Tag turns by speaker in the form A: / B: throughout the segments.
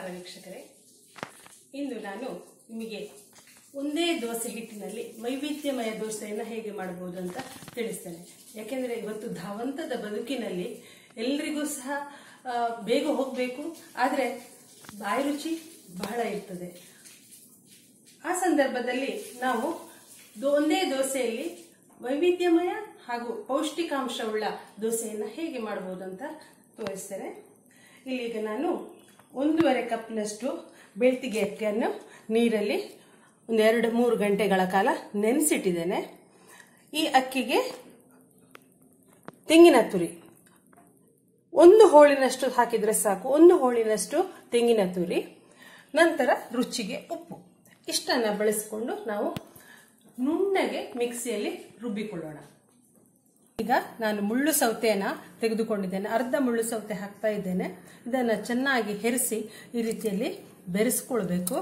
A: ನಮಸ್ಕಾರ ವೀಕ್ಷಕರೇ ಇಂದು ನಾನು ನಿಮಗೆ ಒಂದೇ ದೋಸೆ ಹಿಟ್ಟಿನಲ್ಲಿ ವೈವಿಧ್ಯಮಯ ದೋಸೆಯನ್ನು ಹೇಗೆ ಮಾಡಬಹುದು ಅಂತ ತಿಳಿಸ್ತೇನೆ ಯಾಕೆಂದರೆ ಇವತ್ತು ಧಾವಂತದ ಬದುಕಿನಲ್ಲಿ ಎಲ್ರಿಗೂ ಸಹ ಆ, ಬೇಗ ಹೋಗಬೇಕು ಆದರೆ ಬಾಯಿ ರುಚಿ ಬಹಳ ಇರ್ತದೆ ಆ ಸಂದರ್ಭದಲ್ಲಿ ನಾವು ದೋ- ಒಂದೇ ದೋಸೆಯಲ್ಲಿ ವೈವಿಧ್ಯಮಯ ಹಾಗೂ ಪೌಷ್ಟಿಕಾಂಶವುಳ್ಳ ದೋಸೆಯನ್ನು ಹೇಗೆ ಮಾಡಬಹುದು ಅಂತ ತೋರಿಸ್ತೇನೆ ಇಲ್ಲೀಗ ನಾನು ಒಂದೂವರೆ ಕಪ್ನಷ್ಟು ಬೆಳ್ತಿಗೆ ಅಕ್ಕಿಯನ್ನು ನೀರಲ್ಲಿ ಒಂದು ಎರಡು ಮೂರು ಗಂಟೆಗಳ ಕಾಲ ನೆನೆಸಿಟ್ಟಿದ್ದೇನೆ ಈ ಅಕ್ಕಿಗೆ ತೆಂಗಿನ ತುರಿ ಒಂದು ಹೋಳಿನಷ್ಟು ಹಾಕಿದ್ರೆ ಸಾಕು ಒಂದು ಹೋಳಿನಷ್ಟು ತೆಂಗಿನ ತುರಿ ನಂತರ ರುಚಿಗೆ ಉಪ್ಪು ಇಷ್ಟನ್ನ ಬಳಸಿಕೊಂಡು ನಾವು ನುಣ್ಣಗೆ ಮಿಕ್ಸಿಯಲ್ಲಿ ರುಬ್ಬಿಕೊಳ್ಳೋಣ ಈಗ ನಾನು ಮುಳ್ಳು ಸೌತೆಯನ್ನ ತೆಗೆದುಕೊಂಡಿದ್ದೇನೆ ಅರ್ಧ ಮುಳ್ಳು ಸೌತೆ ಹಾಕ್ತಾ ಇದ್ದೇನೆ ಇದನ್ನ ಚೆನ್ನಾಗಿ ಹೆರಿಸಿ ಈ ರೀತಿಯಲ್ಲಿ ಬೆರೆಸ್ಕೊಳ್ಬೇಕು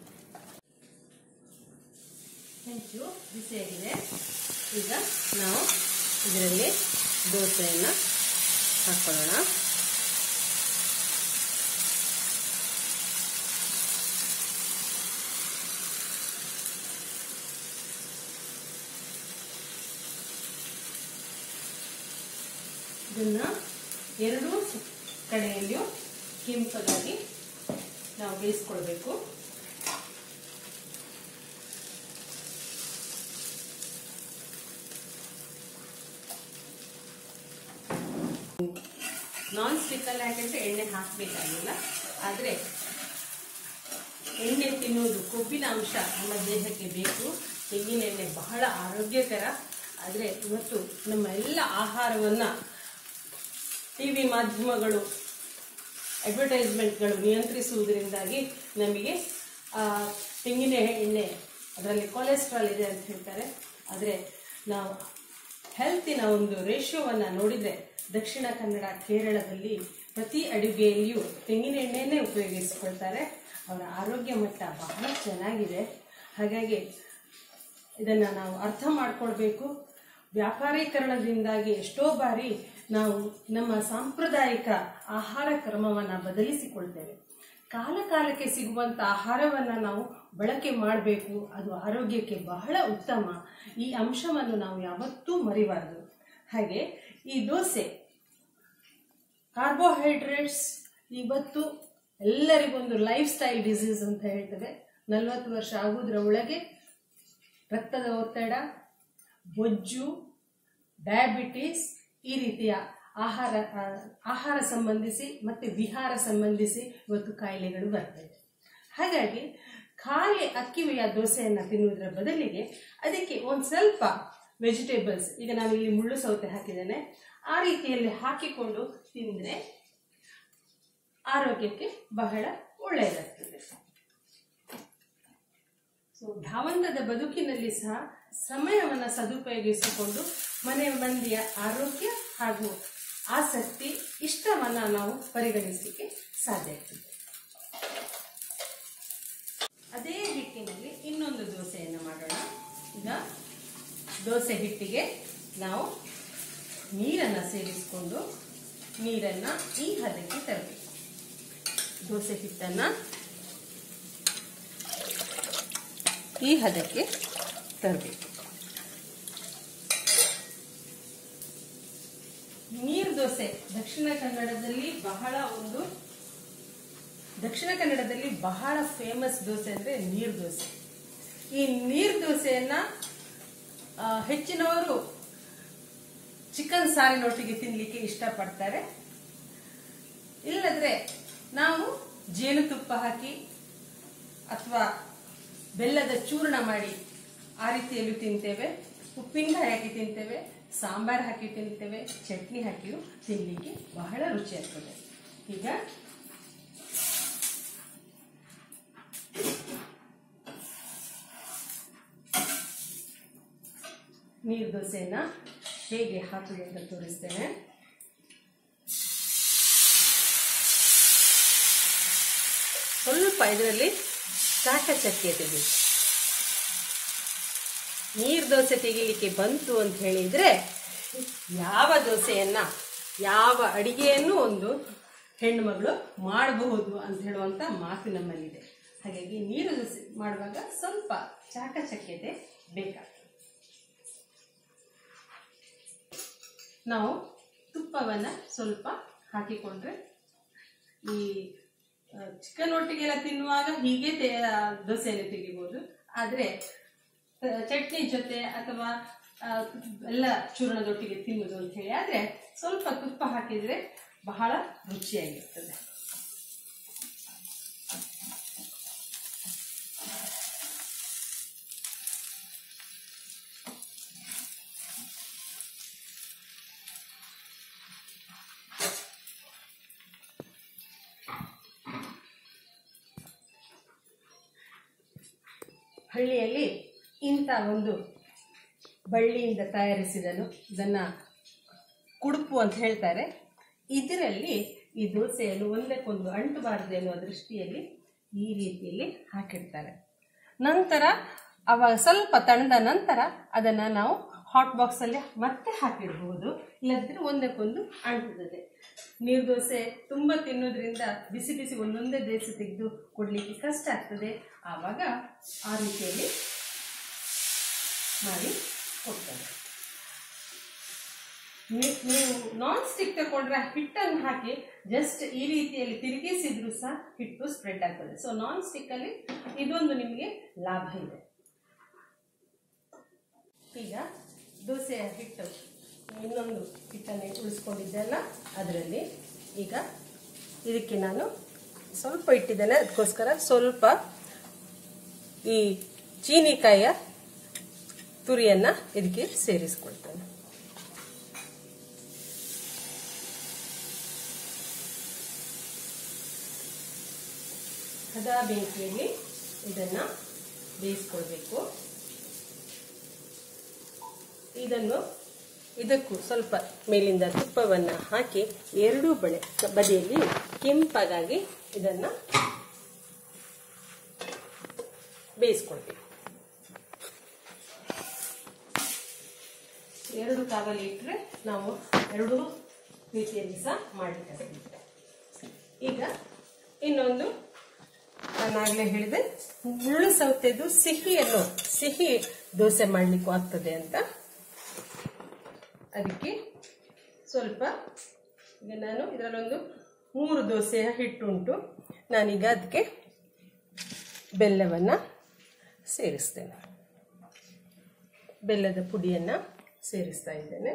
A: ಹೆಂಚು ಬಿಸಿಯಾಗಿದೆ ಈಗ ನಾವು ಇದರಲ್ಲಿ ದೋಸೆಯನ್ನ ಹಾಕೊಳ್ಳೋಣ ಇದನ್ನ ಎರಡೂ ಸ- ಕಡೆಯಲ್ಲಿಯೂ ಕೆಂಪಗಾಗಿ ನಾವು ಬೇಯಿಸ್ಕೊಳ್ಬೇಕು ನಾನ್ ಸ್ಟಿಕ್ಕಲ್ಲಿ ಹಾಕಿದ್ರೆ ಎಣ್ಣೆ ಹಾಕಬೇಕಾಗಿಲ್ಲ ಆದರೆ ಎಣ್ಣೆ ತಿನ್ನುವುದು ಕೊಬ್ಬಿನ ಅಂಶ ನಮ್ಮ ದೇಹಕ್ಕೆ ಬೇಕು ತೆಂಗಿನ ಎಣ್ಣೆ ಬಹಳ ಆರೋಗ್ಯಕರ ಆದರೆ ಇವತ್ತು ನಮ್ಮ ಎಲ್ಲ ಆಹಾರವನ್ನು ಟಿ ವಿ ಮಾಧ್ಯಮಗಳು ಅಡ್ವರ್ಟೈಸ್ಮೆಂಟ್ಗಳು ನಿಯಂತ್ರಿಸುವುದರಿಂದಾಗಿ ನಮಗೆ ಆ, ತೆಂಗಿನ ಎಣ್ಣೆ ಅದರಲ್ಲಿ ಕೊಲೆಸ್ಟ್ರಾಲ್ ಇದೆ ಅಂತ ಹೇಳ್ತಾರೆ ಆದರೆ ನಾವು ಹೆಲ್ತಿನ ಒಂದು ರೇಷಿಯೋವನ್ನು ನೋಡಿದರೆ ದಕ್ಷಿಣ ಕನ್ನಡ ಕೇರಳದಲ್ಲಿ ಪ್ರತಿ ಅಡುಗೆಯಲ್ಲಿಯೂ ತೆಂಗಿನ ಎಣ್ಣೆಯನ್ನೇ ಉಪಯೋಗಿಸ್ಕೊಳ್ತಾರೆ ಅವರ ಆರೋಗ್ಯ ಮಟ್ಟ ಬಹಳ ಚೆನ್ನಾಗಿದೆ ಹಾಗಾಗಿ ಇದನ್ನು ನಾವು ಅರ್ಥ ಮಾಡ್ಕೊಳ್ಬೇಕು ವ್ಯಾಪಾರೀಕರಣದಿಂದಾಗಿ ಎಷ್ಟೋ ಬಾರಿ ನಾವು ನಮ್ಮ ಸಾಂಪ್ರದಾಯಿಕ ಆಹಾರ ಕ್ರಮವನ್ನು ಬದಲಿಸಿಕೊಳ್ತೇವೆ ಕಾಲ ಕಾಲಕ್ಕೆ ಸಿಗುವಂಥ ಆಹಾರವನ್ನು ನಾವು ಬಳಕೆ ಮಾಡಬೇಕು ಅದು ಆರೋಗ್ಯಕ್ಕೆ ಬಹಳ ಉತ್ತಮ ಈ ಅಂಶವನ್ನು ನಾವು ಯಾವತ್ತೂ ಮರಿಬಾರದು ಹಾಗೆ ಈ ದೋಸೆ ಕಾರ್ಬೋಹೈಡ್ರೇಟ್ಸ್ ಇವತ್ತು ಎಲ್ಲರಿಗೊಂದು ಲೈಫ್ ಸ್ಟೈಲ್ ಡಿಸೀಸ್ ಅಂತ ಹೇಳ್ತೇವೆ ನಲವತ್ತು ವರ್ಷ ಆಗುವುದರ ಒಳಗೆ ರಕ್ತದ ಒತ್ತಡ ಬೊಜ್ಜು ಡಯಾಬಿಟಿಸ್ ಈ ರೀತಿಯ ಆಹಾರ ಆ, ಆಹಾರ ಸಂಬಂಧಿಸಿ ಮತ್ತು ವಿಹಾರ ಸಂಬಂಧಿಸಿ ಇವತ್ತು ಕಾಯಿಲೆಗಳು ಬರ್ತವೆ ಹಾಗಾಗಿ ಖಾಲಿ ಅಕ್ಕಿವೆಯ ದೋಸೆಯನ್ನು ತಿನ್ನುವುದರ ಬದಲಿಗೆ ಅದಕ್ಕೆ ಒಂದು ಸ್ವಲ್ಪ ವೆಜಿಟೇಬಲ್ಸ್ ಈಗ ನಾನು ಇಲ್ಲಿ ಮುಳ್ಳು ಸೌತೆ ಹಾಕಿದ್ದೇನೆ ಆ ರೀತಿಯಲ್ಲಿ ಹಾಕಿಕೊಂಡು ತಿಂದರೆ ಆರೋಗ್ಯಕ್ಕೆ ಬಹಳ ಒಳ್ಳೆಯದಾಗ್ತದೆ ಸೊ ಧಾವಂತದ ಬದುಕಿನಲ್ಲಿ ಸಹ ಸಮಯವನ್ನು ಸದುಪಯೋಗಿಸಿಕೊಂಡು ಮನೆ ಮಂದಿಯ ಆರೋಗ್ಯ ಹಾಗೂ ಆಸಕ್ತಿ ಇಷ್ಟವನ್ನು ನಾವು ಪರಿಗಣಿಸಲಿಕ್ಕೆ ಸಾಧ್ಯ ಆಗ್ತದೆ ಅದೇ ಹಿಟ್ಟಿನಲ್ಲಿ ಇನ್ನೊಂದು ದೋಸೆಯನ್ನು ಮಾಡೋಣ ಈಗ ದೋಸೆ ಹಿಟ್ಟಿಗೆ ನಾವು ನೀರನ್ನು ಸೇರಿಸಿಕೊಂಡು ನೀರನ್ನು ಈ ಹದಕ್ಕೆ ತರಬೇಕು ದೋಸೆ ಹಿಟ್ಟನ್ನು ಈ ಹದಕ್ಕೆ ತರಬೇಕು ನೀರು ದೋಸೆ ದಕ್ಷಿಣ ಕನ್ನಡದಲ್ಲಿ ಬಹಳ ಒಂದು ದಕ್ಷಿಣ ಕನ್ನಡದಲ್ಲಿ ಬಹಳ ಫೇಮಸ್ ದೋಸೆ ಅಂದ್ರೆ ನೀರು ದೋಸೆ ಈ ನೀರು ದೋಸೆಯನ್ನ ಆ, ಹೆಚ್ಚಿನವರು ಚಿಕನ್ ಸಾರಿನೊಟ್ಟಿಗೆ ತಿನ್ಲಿಕ್ಕೆ ಇಷ್ಟಪಡ್ತಾರೆ ಇಲ್ಲದ್ರೆ ನಾವು ಜೇನುತುಪ್ಪ ಹಾಕಿ ಅಥವಾ ಬೆಲ್ಲದ ಚೂರ್ಣ ಮಾಡಿ ಆ ರೀತಿಯಲ್ಲೂ ತಿಂತೇವೆ ಉಪ್ಪಿನಕಾಯಿ ಹಾಕಿ ತಿಂತೇವೆ ಸಾಂಬಾರ್ ಹಾಕಿ ತಿಂತೇವೆ ಚಟ್ನಿ ಹಾಕಿಯೂ ತಿನ್ನಲಿಕ್ಕೆ ಬಹಳ ರುಚಿಯಾಗ್ತದೆ ಈಗ ನೀರು ದೋಸೆಯನ್ನ ಹೇಗೆ ಹಾಕುವುದು ಅಂತ ತೋರಿಸ್ತೇನೆ ಸ್ವಲ್ಪ ಇದರಲ್ಲಿ ಕಾಟ ಚಕ್ಕೆ ತೆಗಿ ನೀರು ದೋಸೆ ತೆಗಿಲಿಕ್ಕೆ ಬಂತು ಅಂತ ಹೇಳಿದ್ರೆ ಯಾವ ದೋಸೆಯನ್ನ ಯಾವ ಅಡಿಗೆಯನ್ನು ಒಂದು ಹೆಣ್ಣುಮಗಳು ಮಾಡಬಹುದು ಅಂತ ಹೇಳುವಂತ ಮಾತು ನಮ್ಮಲ್ಲಿದೆ ಹಾಗಾಗಿ ನೀರು ದೋಸೆ ಮಾಡುವಾಗ ಸ್ವಲ್ಪ ಚಾಕಚಕ್ಯತೆ ಬೇಕಾಗ್ತದೆ ನಾವು ತುಪ್ಪವನ್ನ ಸ್ವಲ್ಪ ಹಾಕಿಕೊಂಡ್ರೆ ಈ ಚಿಕನ್ ಒಟ್ಟಿಗೆಲ್ಲ ತಿನ್ನುವಾಗ ಹೀಗೆ ತೆ- ದೋಸೆಯನ್ನು ತೆಗಿಬಹುದು ಆದ್ರೆ ಆ, ಚಟ್ನಿ ಜೊತೆ ಅಥವಾ ಆ, ಎಲ್ಲ ಚೂರ್ಣದೊಟ್ಟಿಗೆ ತಿನ್ನುವುದು ಅಂತ ಹೇಳಿ ಆದ್ರೆ ಸ್ವಲ್ಪ ತುಪ್ಪ ಹಾಕಿದ್ರೆ ಬಹಳ ರುಚಿಯಾಗಿರ್ತದೆ ಹಳ್ಳಿಯಲ್ಲಿ ಇಂಥ ಒಂದು ಬಳ್ಳಿಯಿಂದ ತಯಾರಿಸಿದನು ಇದನ್ನ ಕುಡುಪು ಅಂತ ಹೇಳ್ತಾರೆ ಇದರಲ್ಲಿ ಈ ದೋಸೆಯನ್ನು ಒಂದಕ್ಕೊಂದು ಅಂಟಬಾರದು ಎನ್ನುವ ದೃಷ್ಟಿಯಲ್ಲಿ ಈ ರೀತಿಯಲ್ಲಿ ಹಾಕಿಡ್ತಾರೆ ನಂತರ ಅವಾಗ ಸ್ವಲ್ಪ ತಣ್ಣದ ನಂತರ ಅದನ್ನ ನಾವು ಹಾಟ್ ಬಾಕ್ಸ್ ಅಲ್ಲಿ ಮತ್ತೆ ಹಾಕಿಡ್ಬಹುದು ಇಲ್ಲದಿದ್ರೆ ಒಂದಕ್ಕೊಂದು ಅಂಟುತ್ತದೆ ನೀರು ದೋಸೆ ತುಂಬಾ ತಿನ್ನೋದ್ರಿಂದ ಬಿಸಿ ಬಿಸಿ ಒಂದೊಂದೇ ದೋಸೆ ತೆಗೆದು ಕೊಡ್ಲಿಕ್ಕೆ ಕಷ್ಟ ಆಗ್ತದೆ ಆವಾಗ ಆ ರೀತಿಯಲ್ಲಿ ಮಾಡಿ ಕೊಡ್ತಾರೆ ನೀ- ನೀವು ನಾನ್ ಸ್ಟಿಕ್ ತಗೊಂಡ್ರೆ ಹಿಟ್ಟನ್ನು ಹಾಕಿ ಜಸ್ಟ್ ಈ ರೀತಿಯಲ್ಲಿ ತಿರುಗಿಸಿದ್ರು ಸಹ ಹಿಟ್ಟು ಸ್ಪ್ರೆಡ್ ಆಗ್ತದೆ ಸೊ ನಾನ್ ಸ್ಟಿಕ್ ಅಲ್ಲಿ ಇದೊಂದು ನಿಮಗೆ ಲಾಭ ಇದೆ ಈಗ ದೋಸೆಯ ಹಿಟ್ಟು ಇನ್ನೊಂದು ಹಿಟ್ಟನ್ನು ಉಳಿಸ್ಕೊಂಡಿದ್ದೆಲ್ಲ ಅದರಲ್ಲಿ ಈಗ ಇದಕ್ಕೆ ನಾನು ಸ್ವಲ್ಪ ಇಟ್ಟಿದ್ದೇನೆ ಅದಕ್ಕೋಸ್ಕರ ಸ್ವಲ್ಪ ಈ ಚೀನಿಕಾಯಿಯ ತುರಿಯನ್ನ ಇದಕ್ಕೆ ಸೇರಿಸ್ಕೊಳ್ತೇನೆ ಹದ ಬೆಂಕಿಯಲ್ಲಿ ಇದನ್ನ ಬೇಯಿಸ್ಕೊಳ್ಬೇಕು ಇದನ್ನು ಇದಕ್ಕೂ ಸ್ವಲ್ಪ ಮೇಲಿಂದ ತುಪ್ಪವನ್ನು ಹಾಕಿ ಎರಡೂ ಬಳೆ ಬದಿಯಲ್ಲಿ ಕೆಂಪಗಾಗಿ ಇದನ್ನ ಬೇಯಿಸ್ಕೊಳ್ಬೇಕು ಎರಡು ಕಾವಲಿ ಇಟ್ಟರೆ ನಾವು ಎರಡು ರೀತಿಯಲ್ಲಿ ಸಹ ಮಾಡಲಿಕ್ಕೆ ಸಾಧ್ಯ. ಈಗ ಇನ್ನೊಂದು ನಾನಾಗಲೇ ಹೇಳಿದೆ ಮುಳ್ಳು ಸೌತೆದು ಸಿಹಿಯನ್ನು ಸಿಹಿ ದೋಸೆ ಮಾಡಲಿಕ್ಕೂ ಆಗ್ತದೆ ಅಂತ ಅದಕ್ಕೆ ಸ್ವಲ್ಪ ಈಗ ನಾನು ಇದರಲ್ಲೊಂದು ಮೂರು ದೋಸೆಯ ಹಿಟ್ಟುಂಟು ನಾನೀಗ ಅದಕ್ಕೆ ಬೆಲ್ಲವನ್ನು ಸೇರಿಸ್ತೇನೆ ಬೆಲ್ಲದ ಪುಡಿಯನ್ನು ಸೇರಿಸ್ತಾ ಇದ್ದೇನೆ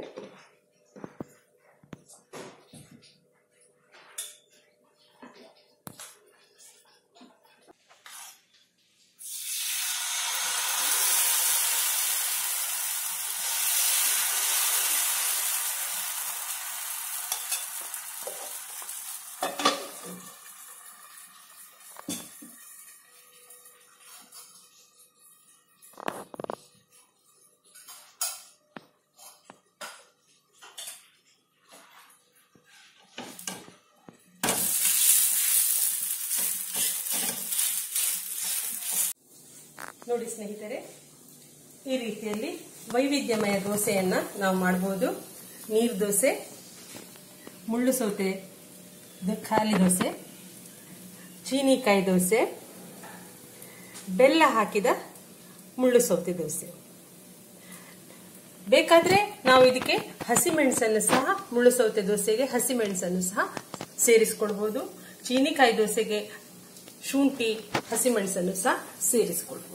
A: ನೋಡಿ ಸ್ನೇಹಿತರೆ ಈ ರೀತಿಯಲ್ಲಿ ವೈವಿಧ್ಯಮಯ ದೋಸೆಯನ್ನ ನಾವು ಮಾಡಬಹುದು ನೀರು ದೋಸೆ ಮುಳ್ಳು ಸೌತೆ ದ- ಖಾಲಿ ದೋಸೆ ಚೀನಿಕಾಯಿ ದೋಸೆ ಬೆಲ್ಲ ಹಾಕಿದ ಮುಳ್ಳು ಸೌತೆ ದೋಸೆ ಬೇಕಾದ್ರೆ ನಾವು ಇದಕ್ಕೆ ಹಸಿಮೆಣಸನ್ನು ಸಹ ಮುಳ್ಳು ಸೌತೆ ದೋಸೆಗೆ ಹಸಿಮೆಣಸನ್ನು ಸಹ ಸೇರಿಸ್ಕೊಳ್ಬಹುದು ಚೀನಿಕಾಯಿ ದೋಸೆಗೆ ಶುಂಠಿ ಹಸಿಮೆಣಸನ್ನು ಸಹ ಸೇರಿಸ್ಕೊಳ್ಬಹುದು